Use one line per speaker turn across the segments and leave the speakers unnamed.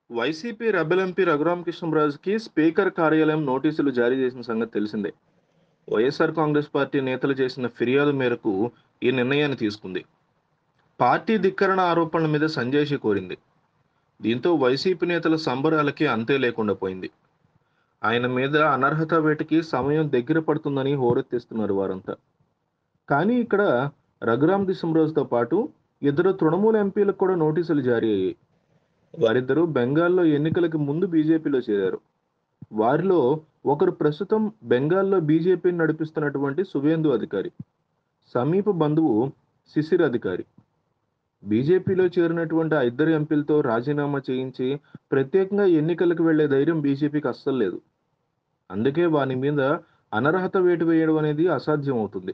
YCP rebel MP రఘురామకృష్ణంరాజుకి speaker కార్యాలయం నోటీసులు జారీ చేసిన సంగతి తెలిసిందే వైఎస్ఆర్ కాంగ్రెస్ పార్టీ నేతలు చేసిన ఫిర్యాదు మేరకు ఈ నిర్ణయాన్ని తీసుకుంది పార్టీ ధిక్కరణ ఆరోపణల మీద సంజయ్షి కోరింది దీంతో వైసీపీ నేతల సంబరాలకి అంతే లేకుండా పోయింది ఆయన మీద అనర్హత వేటకి సమయం దగ్గర పడుతుందని హోరెత్తిస్తున్నారు వారంతా కానీ ఇక్కడ రఘురామ్ కృష్ణంరాజుతో పాటు ఇద్దరు తృణమూల ఎంపీలకు కూడా నోటీసులు జారీ అయ్యాయి వారిద్దరూ బెంగాల్లో ఎన్నికలకు ముందు బీజేపీలో చేరారు వారిలో ఒకరు ప్రస్తుతం బెంగాల్లో బీజేపీని నడిపిస్తున్నటువంటి సువేందు అధికారి సమీప బంధువు శిశిర్ అధికారి బీజేపీలో చేరినటువంటి ఆ ఇద్దరు ఎంపీలతో రాజీనామా చేయించి ప్రత్యేకంగా ఎన్నికలకు వెళ్లే ధైర్యం బీజేపీకి అస్సలు లేదు అందుకే వాని మీద అనర్హత వేటు వేయడం అనేది అసాధ్యం అవుతుంది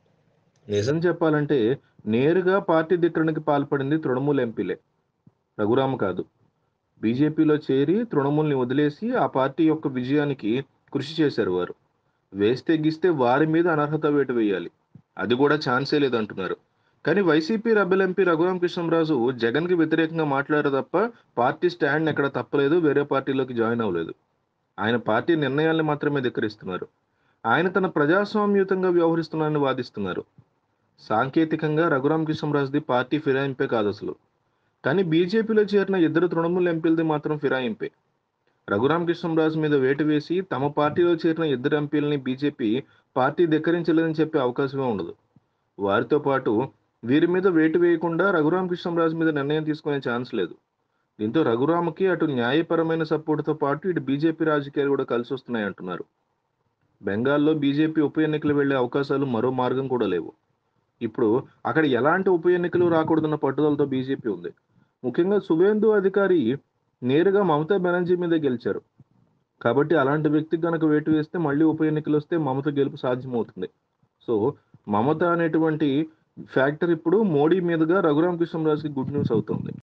నిజం చెప్పాలంటే నేరుగా పార్టీ ధిక్కరణకి పాల్పడింది తృణమూల్ ఎంపీలే రఘురామ కాదు బీజేపీలో చేరి తృణమూల్ని వదిలేసి ఆ పార్టీ యొక్క విజయానికి కృషి చేశారు వారు వేస్తే గీస్తే వారి మీద అనర్హత వేటు వేయాలి అది కూడా ఛాన్సే లేదంటున్నారు కానీ YCP rebel MP Raghurama Krishnamraju Jagan కి వ్యతిరేకంగా మాట్లాడారు తప్ప పార్టీ స్టాండ్ ఎక్కడ తప్పలేదు వేరే పార్టీలోకి జాయిన్ అవ్వలేదు ఆయన పార్టీ నిర్ణయాల్ని మాత్రమే ధిక్కరిస్తున్నారు ఆయన తన ప్రజాస్వామ్యుతంగా వ్యవహరిస్తున్నారని వాదిస్తున్నారు సాంకేతికంగా రఘురామ కృష్ణంరాజుది పార్టీ ఫిరాయింపే కాదు అసలు కానీ బీజేపీలో చేరిన ఇద్దరు తృణమూల ఎంపీలది మాత్రం ఫిరాయింపే రఘురామ కృష్ణంరాజు మీద వేటు వేసి తమ పార్టీలో చేరిన ఇద్దరు ఎంపీలని బీజేపీ పార్టీ ధిక్కరించలేదని చెప్పే అవకాశమే ఉండదు వారితో పాటు వీరి మీద వేటు వేయకుండా రఘురామ కృష్ణంరాజు మీద నిర్ణయం తీసుకునే ఛాన్స్ లేదు దీంతో రఘురామకి అటు న్యాయపరమైన సపోర్టుతో పాటు ఇటు బీజేపీ రాజకీయాలు కూడా కలిసి వస్తున్నాయి అంటున్నారు బెంగాల్లో బీజేపీ ఉప ఎన్నికలు వెళ్లే అవకాశాలు మరో మార్గం కూడా లేవు ఇప్పుడు అక్కడ ఎలాంటి ఉప ఎన్నికలు రాకూడదన్న పట్టుదలతో బీజేపీ ఉంది ముఖ్యంగా సువేందు అధికారి నేరుగా మమతా బెనర్జీ మీద గెలిచారు కాబట్టి అలాంటి వ్యక్తికి గనక వేటు వేస్తే మళ్ళీ ఉప ఎన్నికలు వస్తే మమత గెలుపు సాధ్యమవుతుంది సో మమత అనేటువంటి ఫ్యాక్టర్ ఇప్పుడు మోడీ మీదుగా రఘురామ కృష్ణరాజుకి గుడ్ న్యూస్ అవుతుంది